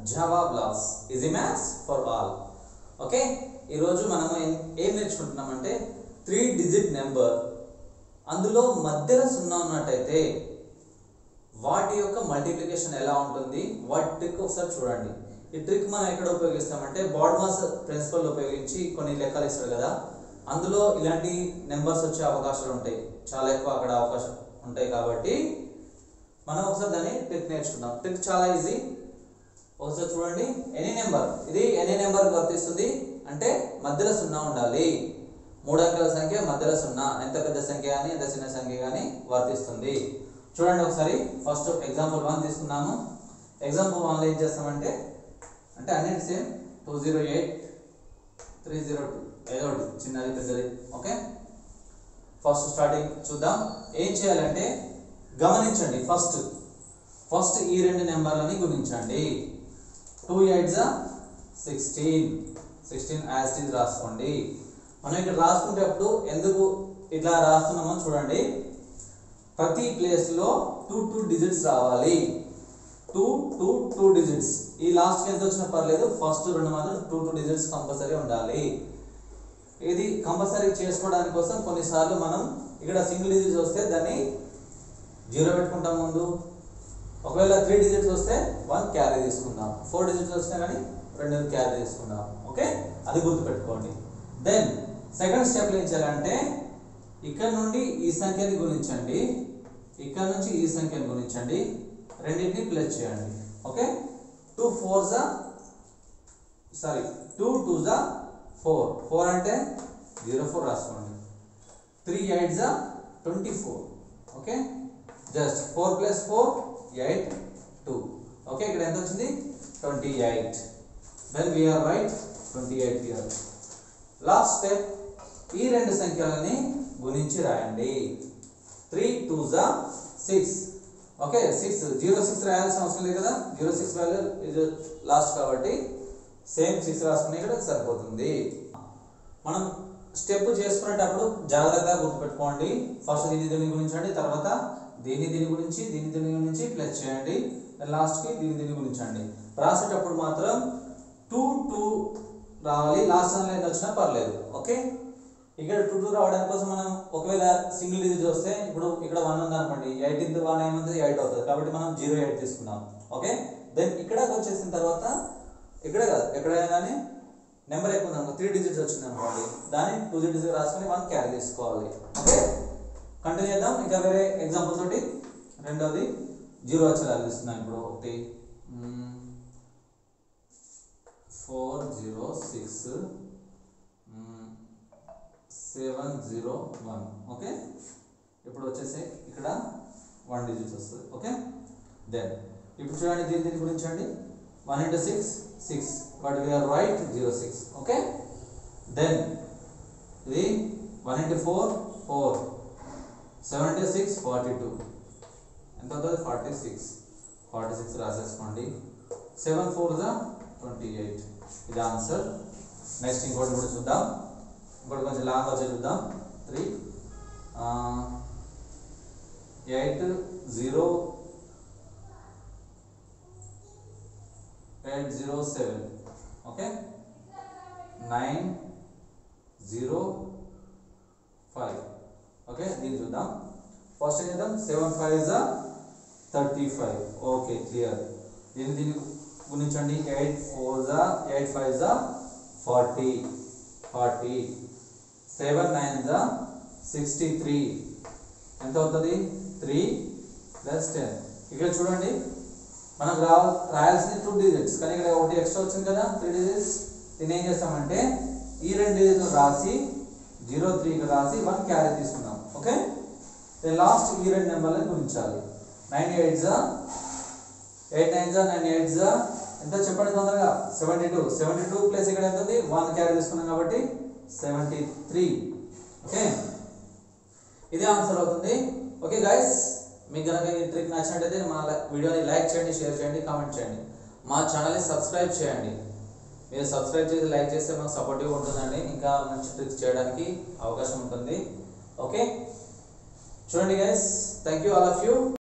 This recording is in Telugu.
Java blogs easy maths for all okay ఈరోజు మనము ఏం- ఏం నేర్చుకుంటున్నామంటే త్రీ డిజిట్ నెంబర్ అందులో మధ్యలో సున్నా ఉన్నట్టయితే వాటి యొక్క మల్టిప్లికేషన్ ఎలా ఉంటుంది వాటి ట్రిక్ ఒకసారి చూడండి ఈ ట్రిక్ మనం ఎక్కడ ఉపయోగిస్తామంటే బాడ్మాస్ ప్రిన్సిపల్ ఉపయోగించి కొన్ని లెక్కలు ఇస్తాడు కదా అందులో ఇలాంటి నెంబర్స్ వచ్చే అవకాశాలు ఉంటాయి చాలా ఎక్కువ అక్కడ అవకాశం ఉంటాయి కాబట్టి మనం ఒకసారి దాన్ని ట్రిక్ నేర్చుకుందాం ట్రిక్ చాలా ఈజీ ఒకసారి చూడండి ఎనీ నెంబర్ ఇది ఎనీ నెంబర్ వర్తిస్తుంది అంటే మధ్యలో సున్నా ఉండాలి మూడు అంకెల సంఖ్య మధ్యలో సున్నా ఎంత పెద్ద సంఖ్య కానీ ఎంత చిన్న సంఖ్య కానీ వర్తిస్తుంది చూడండి ఒకసారి ఫస్ట్ ఎగ్జాంపుల్ వన్ తీసుకున్నాము ఎగ్జాంపుల్ వన్లో ఏం చేస్తామంటే అంటే అన్నిటి same two zero eight three zero two ఏదో ఒకటి చిన్నది పెద్దది ఓకే ఫస్ట్ స్టార్టింగ్ చూద్దాం ఏం చేయాలంటే గమనించండి ఫస్ట్ ఫస్ట్ ఈ రెండు నెంబర్లని గుణించండి టూ ఎయిట్ జా సిక్స్టీన్ సిక్స్టీన్ యాజ్ ఇట్ రాసుకోండి మనం ఇక్కడ రాసుకునేటప్పుడు ఎందుకు ఇట్లా రాస్తున్నామో చూడండి ప్రతి ప్లేస్లో టూ టూ డిజిట్స్ రావాలి టూ టూ టూ డిజిట్స్ ఈ లాస్ట్కి ఎంత వచ్చినా పర్లేదు ఫస్ట్ రెండు మాత్రం టూ టూ డిజిట్స్ కంపల్సరీ ఉండాలి ఇది కంపల్సరీ చేసుకోవడానికి కోసం కొన్నిసార్లు మనం ఇక్కడ సింగిల్ డిజిట్స్ వస్తే దాన్ని జీరో పెట్టుకుంటాం ముందు ఒకవేళ త్రీ డిజిట్స్ వస్తే వన్ క్యారీ తీసుకుందాం ఫోర్ డిజిట్స్ వచ్చినా కానీ రెండు క్యారీ తీసుకుందాం ఓకే అది గుర్తుపెట్టుకోండి దెన్ సెకండ్ స్టెప్లో ఏం చేయాలంటే ఇక్కడ నుండి ఈ సంఖ్యని గుణించండి ఇక్కడ నుంచి ఈ సంఖ్యని గుణించండి రెండింటిని ప్లస్ చేయండి ఓకే టూ ఫోర్ జా సారీ టూ టూ జా ఫోర్ ఫోర్ అంటే జీరో ఫోర్ రాసుకోండి త్రీ ఎయిట్ జా twenty four okay just four plus four eight two okay ఇక్కడ ఎంత వచ్చింది twenty eight then we are right twenty eight here last step ఈ రెండు సంఖ్యలని గుణించి రాయండి త్రీ టూ జా six okay six zero six రాయాల్సిన అవసరం లేదు కదా జీరో సిక్స్ వాల్యూ ఇది లాస్ట్ కాబట్టి సేమ్ సిక్స్ రాసుకునే ఇక్కడ సరిపోతుంది మనం స్టెప్ చేసుకునేటప్పుడు జాగ్రత్తగా గుర్తుపెట్టుకోండి ఫస్ట్ దీన్ని దీని గురించండి తర్వాత దీన్ని దీని గురించి దీన్ని దీని గురించి ప్లస్ చేయండి లాస్ట్కి దీన్ని దీని గురించండి రాసేటప్పుడు మాత్రం టూ టూ రావాలి లాస్ట్ అని ఎంత వచ్చినా పర్లేదు ఓకే ఇక్కడ టూ టూ రావడానికి కోసం మనం ఒకవేళ సింగిల్ డిజిట్ వస్తే ఇప్పుడు ఇక్కడ వన్ ఉంది అనుకోండి ఎయిట్ ఇంటూ వన్ ఏముంది ఎయిట్ అవుతుంది కాబట్టి మనం జీరో ఎయిట్ తీసుకుందాం ఓకే దెన్ ఇక్కడ వచ్చేసిన తర్వాత ఇక్కడ కాదు ఎక్కడైనా కానీ నెంబర్ ఎక్కువ ఉంది అనుకో త్రీ డిజిట్స్ వచ్చింది అనుకోండి దాన్ని టూ డిజిట్స్ రాసుకొని వన్ క్యారీ తీసుకోవాలి ఓకే కంటిన్యూ చేద్దాం ఇంకా వేరే ఎగ్జాంపుల్ తోటి రెండోది జీరో వచ్చేలా తీసుకుందాం ఇప్పుడు ఒకటి four zero six seven zero one okay ఇప్పుడు వచ్చేసి ఇక్కడ వన్ డిజిట్స్ వస్తుంది ఓకే దెన్ ఇప్పుడు చూడండి దీని దీని గురించి అండి one into six six but we are right zero six okay then ఇది one into four four seven into six forty two ఎంత అవుతుంది ఫార్టీ సిక్స్ ఫార్టీ సిక్స్ రాసేసుకోండి seven four the twenty eight ఇది ఆన్సర్ నెక్స్ట్ ఇంకోటి కూడా చూద్దాం ఇంకోటి కొంచెం లాంగ్ వచ్చి చూద్దాం three eight zero eight zero seven okay nine zero five okay దీన్ని చూద్దాం ఫస్ట్ ఏం చేద్దాం సెవెన్ ఫైవ్ జా థర్టీ ఫైవ్ ఓకే క్లియర్ దీన్ని దీన్ని గుణించండి ఎయిట్ ఫోర్ జా ఎయిట్ ఫైవ్ జా ఫార్టీ ఫార్టీ సెవెన్ నైన్ జా సిక్స్టీ త్రీ ఎంత అవుతుంది త్రీ ప్లస్ టెన్ ఇక్కడ చూడండి మనకు రా రాయాల్సింది టూ డిజిట్స్ కానీ ఇక్కడ ఒకటి ఎక్స్ట్రా వచ్చింది కదా త్రీ డిజిట్స్ దీన్ని ఏం చేస్తామంటే ఈ రెండు డిజిట్లు రాసి జీరో త్రీ ఇక్కడ రాసి వన్ క్యారీ తీసుకున్నాం ఓకే లాస్ట్ ఈ రెండు నెంబర్లను గురించాలి నైన్ ఎయిట్ జా ఎయిట్ నైన్ జా నైన్ ఎయిట్ జా ఎంత చెప్పండి తొందరగా seventy two seventy two plus ఇక్కడ ఎంత ఉంది వన్ క్యారీ తీసుకున్నాం కాబట్టి సెవెంటీ త్రీ ఓకే ఇదే ఆన్సర్ అవుతుంది ఓకే గైస్ మీకు కనుక ఈ ట్రిక్ నచ్చినట్టయితే మా లై- వీడియోని లైక్ చేయండి షేర్ చేయండి కామెంట్ చేయండి మా ఛానల్ని సబ్స్క్రైబ్ చేయండి మీరు సబ్స్క్రైబ్ చేసి లైక్ చేస్తే మాకు సపోర్టివ్గా ఉంటుందండి ఇంకా మంచి ట్రిక్స్ చేయడానికి అవకాశం ఉంటుంది ఓకే చూడండి guys thank you all of you